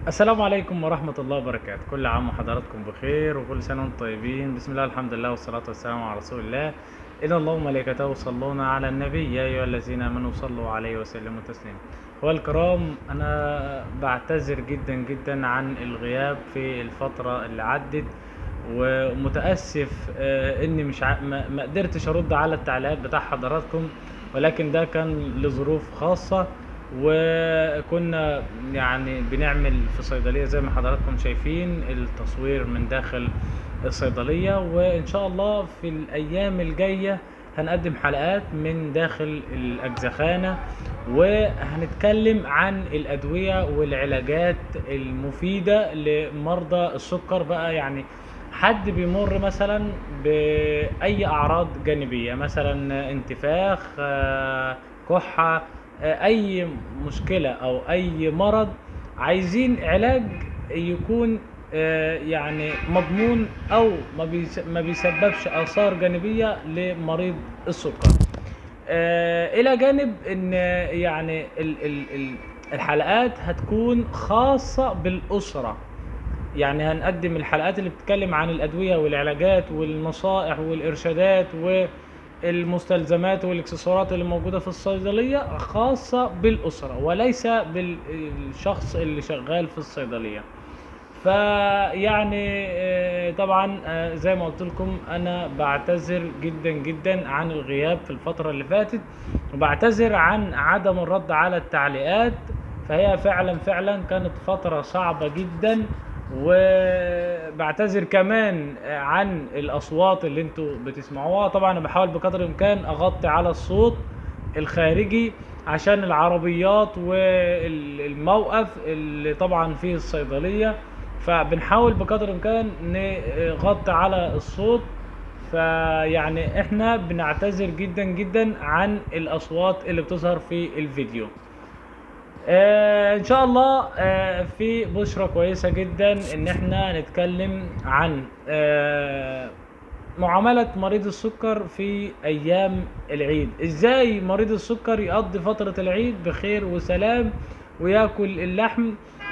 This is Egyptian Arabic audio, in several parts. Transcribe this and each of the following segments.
السلام عليكم ورحمة الله وبركاته كل عام وحضراتكم بخير وكل سنة وانتم طيبين بسم الله الحمد لله والصلاة والسلام على رسول الله إن الله وملائكته يصلون على النبي يا أيها الذين آمنوا صلوا عليه وسلموا تسليما هو الكرام أنا بعتذر جدا جدا عن الغياب في الفترة اللي عدت ومتأسف آه، إني مش ع... ما ما قدرتش أرد على التعليقات بتاع حضراتكم ولكن ده كان لظروف خاصة وكنا يعني بنعمل في صيدلية زي ما حضراتكم شايفين التصوير من داخل الصيدلية وإن شاء الله في الأيام الجاية هنقدم حلقات من داخل الأجزخانة وهنتكلم عن الأدوية والعلاجات المفيدة لمرضى السكر بقى يعني حد بيمر مثلا بأي أعراض جانبية مثلا انتفاخ آه، كحة آه، أي مشكلة أو أي مرض عايزين علاج يكون آه، يعني مضمون أو ما بيس- ما بيسببش آثار جانبية لمريض السكر آه، الى جانب ان يعني ال ال ال الحلقات هتكون خاصة بالأسرة يعني هنقدم الحلقات اللي بتتكلم عن الأدوية والعلاجات والنصائح والإرشادات والمستلزمات والاكسسوارات اللي موجودة في الصيدلية خاصة بالأسرة وليس بالشخص اللي شغال في الصيدلية فيعني آه، طبعا آه، زي ما قلت لكم انا بعتذر جدا جدا عن الغياب في الفتره اللي فاتت وبعتذر عن عدم الرد على التعليقات فهي فعلا فعلا كانت فتره صعبه جدا وبعتذر كمان عن الاصوات اللي انتوا بتسمعوها طبعا انا بحاول بقدر الامكان اغطي على الصوت الخارجي عشان العربيات والموقف اللي طبعا فيه الصيدلية فبنحاول بقدر الامكان نغطي على الصوت فيعني احنا بنعتذر جدا جدا عن الاصوات اللي بتظهر في الفيديو آه ان شاء الله آه في بشرة كويسة جدا ان احنا نتكلم عن آه معاملة مريض السكر في أيام العيد إزاي مريض السكر يقضي فترة العيد بخير وسلام وياكل اللحم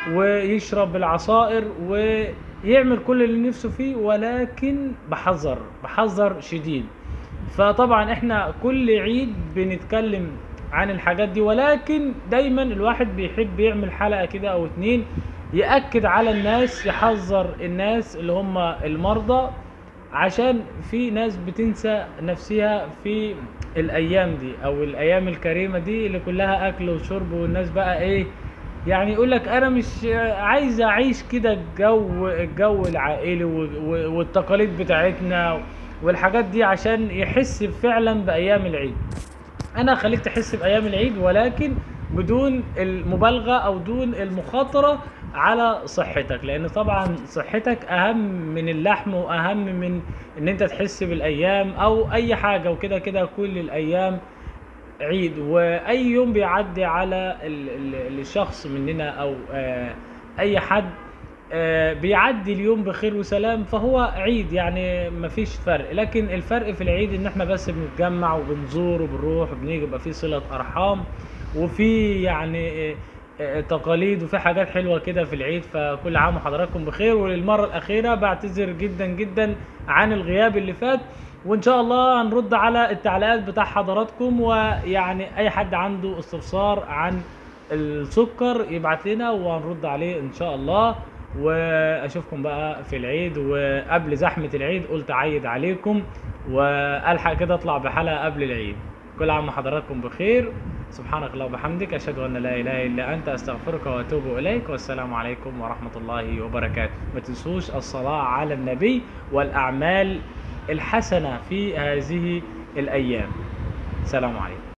ويشرب العصائر ويعمل كل اللي نفسه فيه ولكن بحذر بحذر شديد فطبعا احنا كل عيد بنتكلم عن الحاجات دي ولكن دايما الواحد بيحب يعمل حلقة كده او اتنين يأكد على الناس يحذر الناس اللي هم المرضى عشان في ناس بتنسى نفسها في الايام دي او الايام الكريمه دي اللي كلها اكل وشرب والناس بقى ايه يعني يقول لك انا مش عايز اعيش كده الجو الجو العائلي و- و- والتقاليد بتاعتنا والحاجات دي عشان يحس فعلا بايام العيد انا خليك تحس بايام العيد ولكن بدون المبالغه او دون المخاطره على صحتك لان طبعا صحتك اهم من اللحم واهم من ان انت تحس بالايام او اي حاجه وكده كده كل الايام عيد واي يوم بيعدي على ال- ال- الشخص مننا او آه، اي حد آه، بيعدي اليوم بخير وسلام فهو عيد يعني مفيش فرق لكن الفرق في العيد ان احنا بس بنتجمع وبنزور وبنروح وبنيجي يبقى في صلة ارحام وفي يعني آه، آه، تقاليد وفي حاجات حلوة كده في العيد فكل عام وحضراتكم بخير وللمرة الأخيرة بعتذر جدا جدا عن الغياب اللي فات وإن شاء الله هنرد على التعليقات بتاع حضراتكم ويعني أي حد عنده استفسار عن السكر يبعت لنا وهنرد عليه إن شاء الله واشوفكم بقى في العيد وقبل زحمة العيد قلت اعيد عليكم والحق كده اطلع بحلقة قبل العيد كل عام وحضراتكم بخير سبحانك اللهم وبحمدك اشهد ان لا اله الا انت استغفرك واتوب اليك والسلام عليكم ورحمة الله وبركاته ما تنسوش الصلاة على النبي والاعمال الحسنة في هذه الايام سلام عليكم